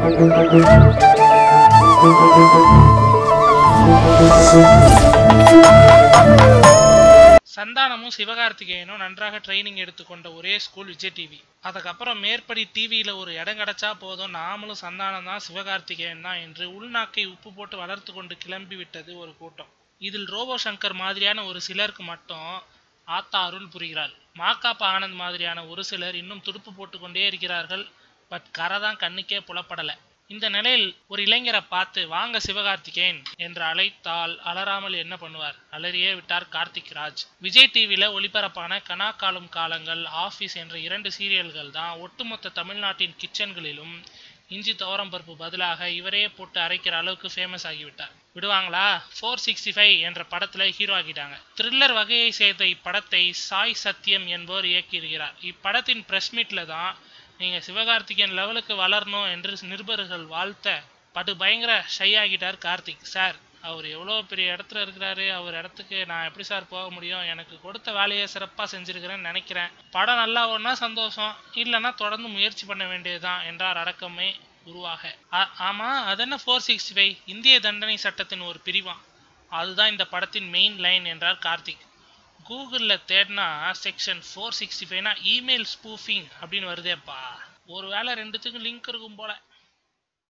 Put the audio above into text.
சந்தானமும் சிவகார்த்திகேயனும் நன்றாக ட்ரைனிங் எடுத்துக்கொண்ட ஒரே ஸ்கூல் விஜய் டிவி அதுக்கப்புறம் மேற்படி டிவியில ஒரு இடம் கிடைச்சா போதும் நாமளும் சந்தானம் தான் சிவகார்த்திகேயன் தான் என்று உள்நாக்கை உப்பு போட்டு வளர்த்து கொண்டு கிளம்பி விட்டது ஒரு கூட்டம் இதில் ரோபோ சங்கர் மாதிரியான ஒரு சிலருக்கு மட்டும் ஆத்தா அருள் புரிகிறாள் மாக்காப்பா ஆனந்த் மாதிரியான ஒரு சிலர் இன்னும் துடுப்பு போட்டுக்கொண்டே இருக்கிறார்கள் பட் கரை தான் கண்ணுக்கே புலப்படல இந்த நிலையில் ஒரு இளைஞரை பார்த்து வாங்க சிவகார்த்திகேயன் என்று அழைத்தால் அலறாமல் என்ன பண்ணுவார் அலறியே விட்டார் கார்த்திக் ராஜ் விஜய் டிவியில ஒளிபரப்பான கனா காலும் காலங்கள் ஆபீஸ் என்ற இரண்டு சீரியல்கள் தான் ஒட்டுமொத்த தமிழ்நாட்டின் கிச்சன்களிலும் இஞ்சி துவரம் பருப்பு பதிலாக இவரே போட்டு அரைக்கிற அளவுக்கு ஃபேமஸ் ஆகிவிட்டார் விடுவாங்களா ஃபோர் சிக்ஸ்டி ஃபைவ் என்ற படத்துல ஹீரோ ஆகிட்டாங்க த்ரில்லர் வகையை சேர்ந்த இப்படத்தை சாய் சத்யம் என்பவர் இயக்கியிருக்கிறார் இப்படத்தின் பிரஸ் மீட்ல தான் நீங்க சிவகார்த்திகேயன் லெவலுக்கு வளரணும் என்று நிருபர்கள் வாழ்த்த படு பயங்கர ஷை ஆகிட்டார் கார்த்திக் சார் அவர் எவ்வளோ பெரிய இடத்துல இருக்கிறாரு அவர் இடத்துக்கு நான் எப்படி சார் போக முடியும் எனக்கு கொடுத்த வேலையை சிறப்பாக செஞ்சிருக்கிறேன்னு நினைக்கிறேன் படம் நல்லா ஓடினா சந்தோஷம் இல்லைன்னா தொடர்ந்து முயற்சி பண்ண வேண்டியதுதான் என்றார் அடக்கமே உருவாக ஆ- ஆமா அதென்ன ஃபோர் சிக்ஸ்டி ஃபைவ் இந்திய தண்டனை சட்டத்தின் ஒரு பிரிவா அதுதான் இந்த படத்தின் மெயின் லைன் என்றார் கார்த்திக் கூகுளில் தேடினா செக்ஷன் ஃபோர் சிக்ஸ்டி ஃபைவ்னா இமெயில் ஸ்பூஃபிங் அப்படின்னு வருதேப்பா ஒருவேளை ரெண்டுத்துக்கும் லிங்க் இருக்கும் போல